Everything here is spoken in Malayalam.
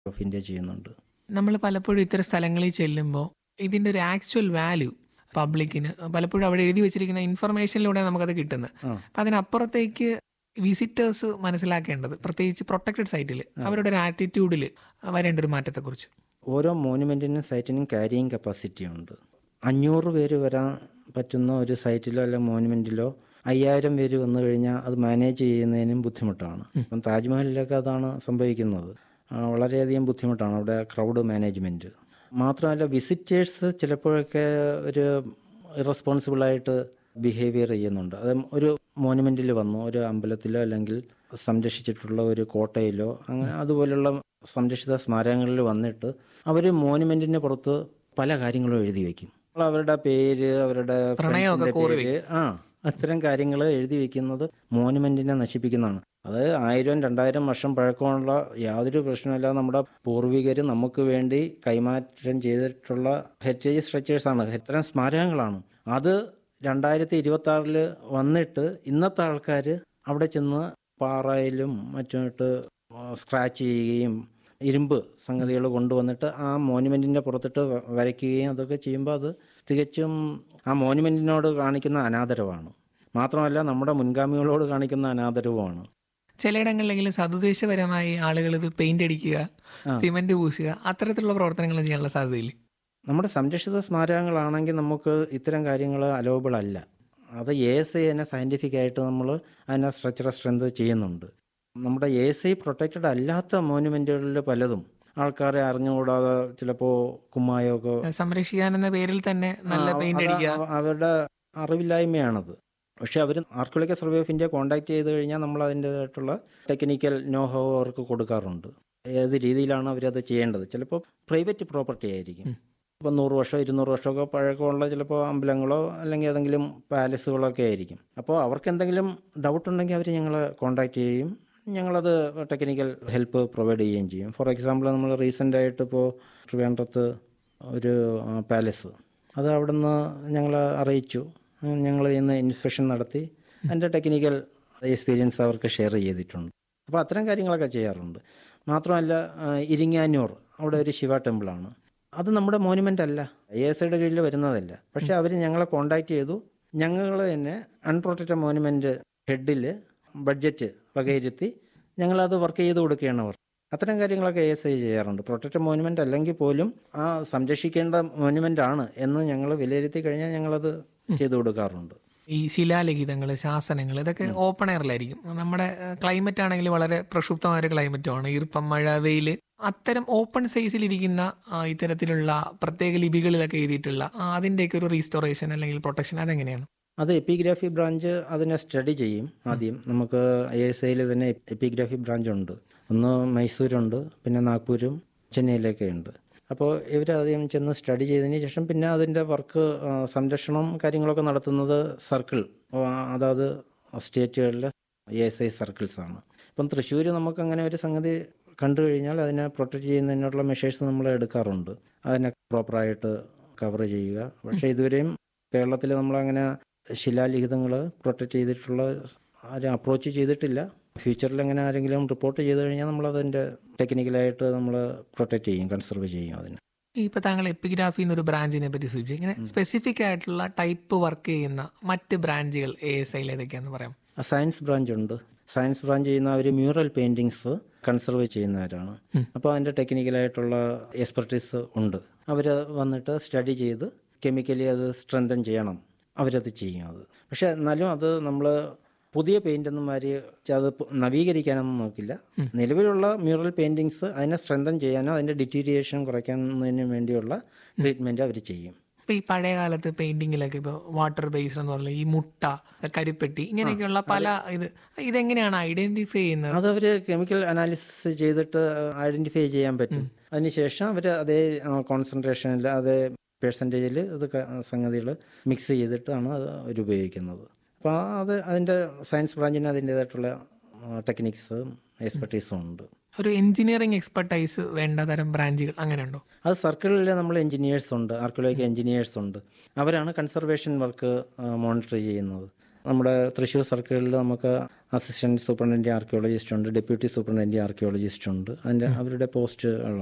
ഓഫ് ഇന്ത്യ ചെയ്യുന്നുണ്ട് നമ്മൾ പലപ്പോഴും ഇത്തരം സ്ഥലങ്ങളിൽ ചെല്ലുമ്പോൾ ഇതിന്റെ ഒരു ആക്ച്വൽ വാല്യൂ പബ്ലിക്കിന് പലപ്പോഴും അവിടെ എഴുതി വെച്ചിരിക്കുന്ന ഇൻഫർമേഷനിലൂടെ നമുക്കത് കിട്ടുന്നത് ആ. അപ്പം അതിനപ്പുറത്തേക്ക് വിസിറ്റേഴ്സ് മനസ്സിലാക്കേണ്ടത് പ്രത്യേകിച്ച് പ്രൊട്ടക്റ്റഡ് സൈറ്റിൽ അവരുടെ ഒരു ആറ്റിറ്റ്യൂഡിൽ വരേണ്ട ഒരു മാറ്റത്തെക്കുറിച്ച് ഓരോ മോനുമെൻറ്റിനും സൈറ്റിനും ക്യാരിയിങ് കപ്പാസിറ്റി ഉണ്ട് അഞ്ഞൂറ് പേര് വരാൻ പറ്റുന്ന ഒരു സൈറ്റിലോ അല്ലെങ്കിൽ മോനുമെൻറ്റിലോ അയ്യായിരം പേര് വന്നു കഴിഞ്ഞാൽ അത് മാനേജ് ചെയ്യുന്നതിനും ബുദ്ധിമുട്ടാണ് ഇപ്പം താജ്മഹലിലൊക്കെ അതാണ് സംഭവിക്കുന്നത് ആ, വളരെയധികം ബുദ്ധിമുട്ടാണ് അവിടെ ക്രൗഡ് മാനേജ്മെൻറ്റ് മാത്രമല്ല വിസിറ്റേഴ്സ് ചിലപ്പോഴൊക്കെ ഒരു ഇറസ്പോൺസിബിളായിട്ട് ബിഹേവിയർ ചെയ്യുന്നുണ്ട് അത് ഒരു മോനുമെൻറ്റിൽ വന്നു ഒരു അമ്പലത്തിലോ അല്ലെങ്കിൽ സംരക്ഷിച്ചിട്ടുള്ള ഒരു കോട്ടയിലോ അങ്ങനെ അതുപോലുള്ള സംരക്ഷിത സ്മാരകങ്ങളിൽ വന്നിട്ട് അവർ മോനുമെൻറ്റിന് പുറത്ത് പല കാര്യങ്ങളും എഴുതി വെക്കും അവരുടെ പേര് അവരുടെ പ്രണയമൊക്കെ friends ന്റെ കോറി പേര് ആ അത്തരം കാര്യങ്ങൾ എഴുതി വെക്കുന്നത് മോനുമെന്റിനെ നശിപ്പിക്കുന്നതാണ് അത് ആയിരം രണ്ടായിരം വർഷം പഴക്കമുള്ള യാതൊരു പ്രശ്നമില്ലാതെ നമ്മുടെ പൂർവികർ നമുക്ക് വേണ്ടി കൈമാറ്റം ചെയ്തിട്ടുള്ള ഹെറിറ്റേജ് സ്ട്രക്ചേഴ്സാണ് ഇത്തരം സ്മാരകങ്ങളാണ് അത് രണ്ടായിരത്തി ഇരുപത്തി ആറിൽ വന്നിട്ട് ഇന്നത്തെ ആൾക്കാർ അവിടെ ചെന്ന് പാറയിലും മറ്റുമായിട്ട് സ്ക്രാച്ച് ചെയ്യുകയും ഇരുമ്പ് സംഗതികൾ കൊണ്ടുവന്നിട്ട് ആ മോനുമെൻറ്റിൻ്റെ പുറത്തിട്ട് വ- വരയ്ക്കുകയും അതൊക്കെ ചെയ്യുമ്പോൾ അത് തികച്ചും ആ മോനുമെൻറ്റിനോട് കാണിക്കുന്ന അനാദരവാണ് മാത്രമല്ല നമ്മുടെ മുൻഗാമികളോട് കാണിക്കുന്ന അനാദരവുമാണ് ചിലയിടങ്ങളിലെങ്കിലും സതുദ്ദേശപരമായി ആളുകൾ ഇത് പെയിന്റ് അടിക്കുക സിമന്റ് പൂശുക അത്തരത്തിലുള്ള പ്രവർത്തനങ്ങൾ ചെയ്യാനുള്ള സാധ്യതയില്ല നമ്മുടെ സംരക്ഷിത സ്മാരകങ്ങളാണെങ്കിൽ നമുക്ക് ഇത്തരം കാര്യങ്ങൾ അലോബിൾ അല്ല അത് എ എസ് ഐ തന്നെ സയൻറ്റിഫിക് ആയിട്ട് നമ്മൾ അതിനെ സ്ട്രക്ചറൽ സ്ട്രെങ്ത് ചെയ്യുന്നുണ്ട് നമ്മുടെ എ എസ് ഐ പ്രൊട്ടക്റ്റഡ് അല്ലാത്ത മോനുമെൻറ്റുകളിൽ പലതും ആൾക്കാരെ അറിഞ്ഞുകൂടാതെ ചിലപ്പോൾ കുമ്മായമൊക്കെ സംരക്ഷിക്കാൻ എന്ന പേരിൽ തന്നെ നല്ല ആ, പെയിന്റ് അത് അടിക്കുക അവ- അവരുടെ അറിവില്ലായ്മയാണത് പക്ഷെ അവർ archaeological survey of India contact ചെയ്ത് കഴിഞ്ഞാൽ നമ്മൾ അതിൻ്റെതായിട്ടുള്ള ടെക്നിക്കൽ നോ ഹോ അവർക്ക് കൊടുക്കാറുണ്ട് ഏത് രീതിയിലാണ് അവരത് ചെയ്യേണ്ടത് ചിലപ്പോൾ പ്രൈവറ്റ് പ്രോപ്പർട്ടി ആയിരിക്കും ഇപ്പം നൂറ് വർഷം ഇരുന്നൂറ് വർഷമൊക്കെ പഴക്കമുള്ള ചിലപ്പോൾ അമ്പലങ്ങളോ അല്ലെങ്കിൽ ഏതെങ്കിലും പാലസുകളോ ഒക്കെ ആയിരിക്കും അപ്പോൾ അവർക്ക് എന്തെങ്കിലും ഡൗട്ട് ഉണ്ടെങ്കിൽ അവർ ഞങ്ങളെ കോൺടാക്ട് ചെയ്യും ഞങ്ങളത് ടെക്നിക്കൽ ഹെൽപ്പ് പ്രൊവൈഡ് ചെയ്യുകയും ചെയ്യും ഫോർ എക്സാമ്പിൾ നമ്മൾ റീസെൻ്റ് ആയിട്ട് ഇപ്പോൾ ട്രിവാൻഡ്രത്ത് ഒരു പാലസ് അത് അവിടുന്ന് ഞങ്ങൾ അറിയിച്ചു ഞങ്ങൾ ഇന്ന് ഇൻസ്പെക്ഷൻ നടത്തി അതിൻ്റെ ടെക്നിക്കൽ എക്സ്പീരിയൻസ് അവർക്ക് ഷെയർ ചെയ്തിട്ടുണ്ട് അപ്പോൾ അത്തരം കാര്യങ്ങളൊക്കെ ചെയ്യാറുണ്ട് മാത്രമല്ല ആ, ഇരിങ്ങാനൂർ അവിടെ ഒരു ശിവ ടെമ്പിളാണ് അത് നമ്മുടെ മോനുമെൻ്റ് അല്ല ഐ എസ് ഐയുടെ കീഴിൽ വരുന്നതല്ല പക്ഷേ അവർ ഞങ്ങളെ കോണ്ടാക്ട് ചെയ്തു ഞങ്ങൾ തന്നെ അൺപ്രൊട്ടക്റ്റഡ് മോനുമെൻ്റ് ഹെഡിൽ ബഡ്ജറ്റ് വകയിരുത്തി ഞങ്ങളത് വർക്ക് ചെയ്ത് കൊടുക്കുകയാണ് അവർ അത്തരം കാര്യങ്ങളൊക്കെ എസ് ഐ ചെയ്യാറുണ്ട് പ്രൊട്ടക്റ്റഡ് മോനുമെൻ്റ് അല്ലെങ്കിൽ പോലും ആ സംരക്ഷിക്കേണ്ട മോനുമെൻ്റ് ആണ് എന്ന് ഞങ്ങൾ വിലയിരുത്തി കഴിഞ്ഞാൽ ഞങ്ങളത് ചെയ്തു കൊടുക്കാറുണ്ട് ഈ ശിലാലിഖിതങ്ങൾ ശാസനങ്ങൾ ഇതൊക്കെ ഓപ്പൺ എയറിലായിരിക്കും നമ്മുടെ ക്ലൈമറ്റ് ആണെങ്കിൽ വളരെ പ്രക്ഷുബ്ധമായ ഒരു ക്ലൈമറ്റുമാണ് ഈർപ്പം മഴ വെയിൽ അത്തരം ഓപ്പൺ സൈസിലിരിക്കുന്ന ആ, ഇത്തരത്തിലുള്ള പ്രത്യേക ലിപികളിലൊക്കെ എഴുതിയിട്ടുള്ള ആ, അതിന്റെയൊക്കെ ഒരു റീസ്റ്റോറേഷൻ അല്ലെങ്കിൽ പ്രൊട്ടക്ഷൻ അതെങ്ങനെയാണ് അത് എപ്പിഗ്രാഫി ബ്രാഞ്ച് അതിനെ സ്റ്റഡി ചെയ്യും ആദ്യം നമുക്ക് ഐ എസ് ഐയിൽ തന്നെ എപ്പിഗ്രാഫി ബ്രാഞ്ച് ഉണ്ട് ഒന്ന് മൈസൂരുണ്ട് പിന്നെ നാഗ്പൂരും ചെന്നൈയിലൊക്കെ ഉണ്ട് അപ്പോൾ ഇവർ ആദ്യം ചെന്ന് സ്റ്റഡി ചെയ്തതിന് ശേഷം പിന്നെ അതിൻ്റെ വർക്ക് സംരക്ഷണം കാര്യങ്ങളൊക്കെ നടത്തുന്നത് സർക്കിൾ അതായത് സ്റ്റേറ്റുകളിലെ എ എസ് ഐ സർക്കിൾസാണ് ഇപ്പം തൃശ്ശൂർ നമുക്ക് അങ്ങനെ ഒരു സംഗതി കണ്ടു കഴിഞ്ഞാൽ അതിനെ പ്രൊട്ടക്റ്റ് ചെയ്യുന്നതിനുള്ള മെഷേഴ്സ് നമ്മൾ എടുക്കാറുണ്ട് അതിനെ പ്രോപ്പറായിട്ട് കവർ ചെയ്യുക പക്ഷേ ഇതുവരെയും കേരളത്തിൽ നമ്മളങ്ങനെ ശിലാലിഖിതങ്ങൾ പ്രൊട്ടക്റ്റ് ചെയ്തിട്ടുള്ള ആരും അപ്രോച്ച് ചെയ്തിട്ടില്ല ഫ്യൂച്ചറിൽ അങ്ങനെ ആരെങ്കിലും റിപ്പോർട്ട് ചെയ്ത് കഴിഞ്ഞാൽ നമ്മളതിൻ്റെ ടെക്നിക്കലായിട്ട് നമ്മൾ പ്രൊട്ടക്റ്റ് ചെയ്യും കൺസർവ് ചെയ്യും അതിനെ ഇപ്പൊ താങ്കൾ എപ്പിഗ്രാഫി എന്നൊരു ബ്രാഞ്ചിനെ പറ്റി സൂചിപ്പിച്ചു ഇങ്ങനെ സ്പെസിഫിക് ആയിട്ടുള്ള ടൈപ്പ് വർക്ക് ചെയ്യുന്ന മറ്റ് ബ്രാഞ്ചുകൾ എ എസ് ഐയിൽ ഏതൊക്കെയാന്ന് പറയാം ആ സയൻസ് ബ്രാഞ്ച് ഉണ്ട് സയൻസ് ബ്രാഞ്ച് ചെയ്യുന്ന അവർ മ്യൂറൽ പെയിൻറ്റിങ്സ് കൺസർവ് ചെയ്യുന്നവരാണ് അപ്പോൾ അതിൻ്റെ ടെക്നിക്കലായിട്ടുള്ള എക്സ്പെർട്ടീസ് ഉണ്ട് അവർ വന്നിട്ട് സ്റ്റഡി ചെയ്ത് കെമിക്കലി അത് സ്ട്രെങ്തൻ ചെയ്യണം അവരത് ചെയ്യും അത് പക്ഷെ എന്നാലും അത് നമ്മൾ പുതിയ പെയിൻ്റൊന്നും മാതിരി അത് പ- നവീകരിക്കാനൊന്നും നോക്കില്ല നിലവിലുള്ള മ്യൂറൽ പെയിൻറ്റിങ്സ് അതിനെ സ്ട്രെങ്തൻ ചെയ്യാനോ അതിൻ്റെ ഡിറ്റീരിയേഷൻ കുറയ്ക്കുന്നതിന് വേണ്ടിയുള്ള ട്രീറ്റ്മെൻറ്റ് അവർ ചെയ്യും ഇപ്പൊ ഈ പഴയ കാലത്ത് പെയിന്റിങ്ങിലൊക്കെ ഇപ്പോൾ വാട്ടർ ബേസ്ഡ് എന്ന് പറഞ്ഞാൽ ഈ മുട്ട കരിപ്പെട്ടി ഇങ്ങനെയൊക്കെയുള്ള പല ഇത് ഇതെങ്ങനെയാണ് ഐഡന്റിഫൈ ചെയ്യുന്നത് അത് അവർ കെമിക്കൽ അനാലിസിസ് ചെയ്തിട്ട് ഐഡന്റിഫൈ ചെയ്യാൻ പറ്റും അതിനുശേഷം അവർ അതേ കോൺസെൻട്രേഷനിൽ അതേ പേഴ്സൻറ്റേജിൽ ഇത് സംഗതികൾ മിക്സ് ചെയ്തിട്ടാണ് അത് അവർ ഉപയോഗിക്കുന്നത് അപ്പോൾ അത് അതിൻ്റെ സയൻസ് ബ്രാഞ്ചിന് അതിൻ്റേതായിട്ടുള്ള ടെക്നിക്സും എക്സ്പെർട്ടീസും ഉണ്ട് ഒരു എഞ്ചിനീയറിംഗ് എക്സ്പെർട്ടൈസ് വേണ്ട തരം ബ്രാഞ്ചുകൾ അങ്ങനെ ഉണ്ടോ അത് സർക്കിളിൽ നമ്മൾ എഞ്ചിനീയേഴ്സ് ഉണ്ട് ആർക്കിയോളജി എഞ്ചിനീയേഴ്സ് ഉണ്ട് അവരാണ് കൺസർവേഷൻ വർക്ക് മോണിറ്റർ ചെയ്യുന്നത് നമ്മുടെ തൃശ്ശൂർ സർക്കിളിൽ നമുക്ക് അസിസ്റ്റന്റ് സൂപ്രണ്ടൻ്റ് ആർക്കിയോളജിസ്റ്റ് ഉണ്ട് ഡെപ്യൂട്ടി സൂപ്രണ്ടൻ്റ് ആർക്കിയോളജിസ്റ്റ് ഉണ്ട് അതിൻ്റെ അവരുടെ പോസ്റ്റ്